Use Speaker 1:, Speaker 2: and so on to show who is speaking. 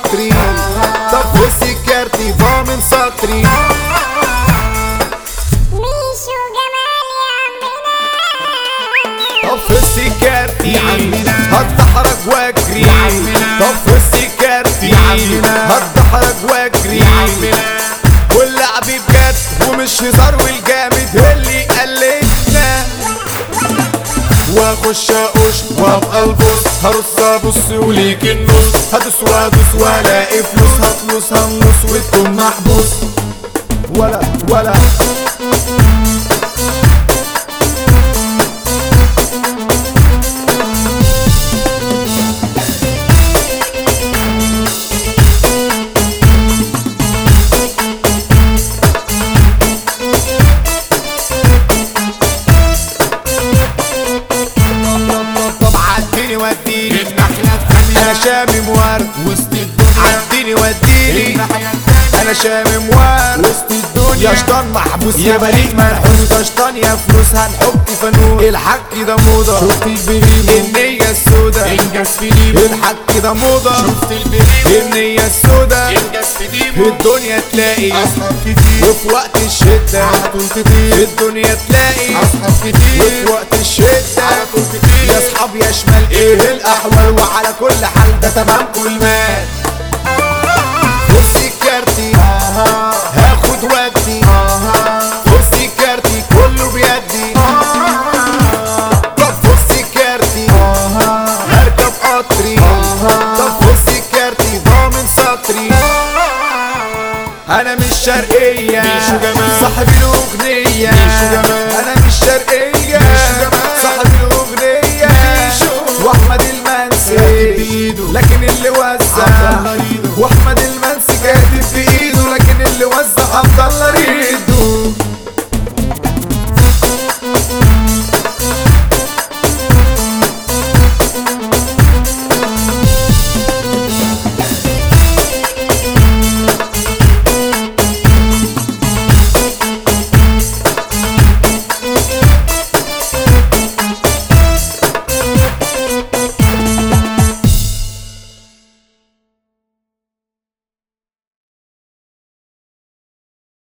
Speaker 1: قطري طب في سكرتي ضامن سطري
Speaker 2: ميشو جمال يا عمنا
Speaker 1: طب في سكرتي هتحرج واجري طب في سكرتي هتحرج واجري واللعب بجد ومش هزار والجامد اللي قلدنا واخش اقش وابقى البص هرص ابص وليك النص هدوس وادوس والاقي فلوس هفلوس هنص وتكون محبوس ولا ولا طب عديني وديني
Speaker 3: الناحية التانية
Speaker 1: انا شامم ورد
Speaker 3: وسط الدنيا
Speaker 1: عديني وديني
Speaker 3: الناحية التانية
Speaker 1: انا شامم ورد
Speaker 3: وسط الدنيا
Speaker 1: يا شطان محبوس
Speaker 3: يا
Speaker 1: يا بريء منحوس يا شطان يا فلوس هنحط فانوس الحك ده موضة
Speaker 3: شفت البريمو
Speaker 1: النية السودا
Speaker 3: انجز في ديمو
Speaker 1: الحك ده موضة
Speaker 3: شفت البريمو
Speaker 1: النية السودا
Speaker 3: انجز في
Speaker 1: في
Speaker 3: ديمو
Speaker 1: الدنيا تلاقي
Speaker 3: اصحاب كتير
Speaker 1: وفي وقت الشدة
Speaker 3: على طول
Speaker 1: في
Speaker 3: كتير
Speaker 1: الدنيا تلاقي
Speaker 3: اصحاب
Speaker 1: وفي
Speaker 3: كتير
Speaker 1: وقت الشدة
Speaker 3: على طول كتير
Speaker 1: يا اصحاب يا شمال ايه الاحوال وعلى كل حال ده تمام كل مال بصي كارتي هاخد ودي بصي كارتي كله بيدي طب بصي كارتي هركب قطري طب بصي كارتي ضامن سطري انا مش شرقية
Speaker 3: ميشو جمال.
Speaker 1: صاحب الاغنية
Speaker 3: ميشو جمال.
Speaker 1: انا مش شرقية
Speaker 3: ميشو جمال.
Speaker 1: صاحب الاغنية
Speaker 3: ميشو.
Speaker 1: واحمد المنسي
Speaker 3: راكب بإيده.
Speaker 1: لكن اللي وزع
Speaker 3: عبد الله إيده.
Speaker 1: واحمد